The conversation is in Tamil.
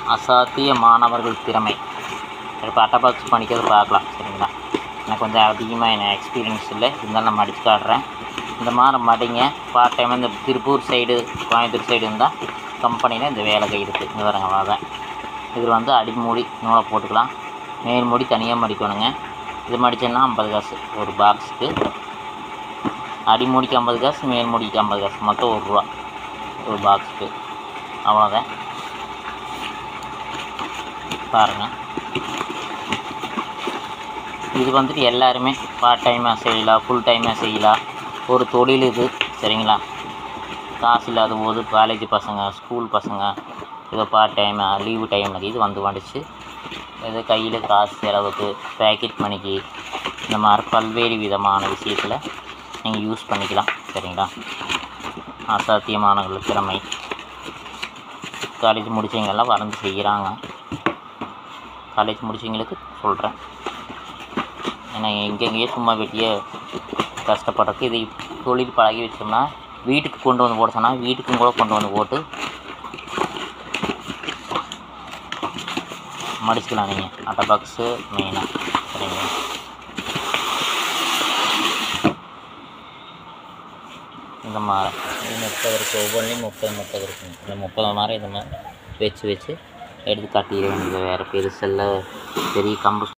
அசாத்திய மாணவர்கள் திறமை இப்போ அட்டை பாக்ஸ் பண்ணிக்கிறது பார்க்கலாம் சரிங்களா எனக்கு கொஞ்சம் அதிகமாக எனக்கு எக்ஸ்பீரியன்ஸ் இல்லை இருந்தாலும் நான் மடித்து காட்டுறேன் இந்த மாதிரி மடிங்க பார்ட் டைம் இந்த திருப்பூர் சைடு கோயம்புத்தூர் சைடு இருந்தால் கம்பெனியில் இந்த வேலை இருக்குது இந்த வரங்க அவ்வளோதான் இதில் வந்து அடிமூடி நூலை போட்டுக்கலாம் மேல் மூடி தனியாக மடிக்கணுங்க இது மடிச்சோன்னா ஐம்பது காசு ஒரு பாக்ஸுக்கு அடிமூடிக்கு ஐம்பது காசு மேல் மூடிக்கு ஐம்பது காசு மொத்தம் ஒரு ரூபா ஒரு பாக்ஸுக்கு அவ்வளோதான் பாருங்கள் இது வந்துட்டு எல்லாருமே பார்ட் டைமாக செய்யலாம் ஃபுல் டைமாக செய்யலாம் ஒரு தொழில் இது சரிங்களா காசு இல்லாத போது காலேஜ் பசங்க ஸ்கூல் பசங்க ஏதோ பார்ட் டைம் லீவு டைம் இது வந்து வந்துச்சு ஏதோ கையில் காசு செலவுக்கு பேக்கெட் மணிக்கு இந்த மாதிரி பல்வேறு விதமான விஷயத்தில் நீங்கள் யூஸ் பண்ணிக்கலாம் சரிங்களா அசாத்தியமானவர்கள் திறமை காலேஜ் முடிச்சவங்கெல்லாம் வரைஞ்சி செய்கிறாங்க காலேஜ் முடிச்சவங்களுக்கு சொல்கிறேன் ஏன்னா எங்கெங்கேயோ சும்மா வெட்டியே கஷ்டப்படுறதுக்கு இது தொழில் பழகி வச்சோம்னா வீட்டுக்கு கொண்டு வந்து போட சொன்னால் வீட்டுக்கும் கூட கொண்டு வந்து போட்டு மடிச்சுக்கலாம் நீங்கள் அட்டை பாக்ஸு மெயினாக சரிங்களா இந்த மாதிரி இது முப்பது இருக்குது ஒவ்வொன்றிலையும் முப்பது முப்பது இருக்குங்க இந்த முப்பது மாதிரி இந்த மாதிரி வச்சு வச்சு எடுத்து கட்டிட வேண்டியது வேறு பெருசெல்லாம் பெரிய கம்பு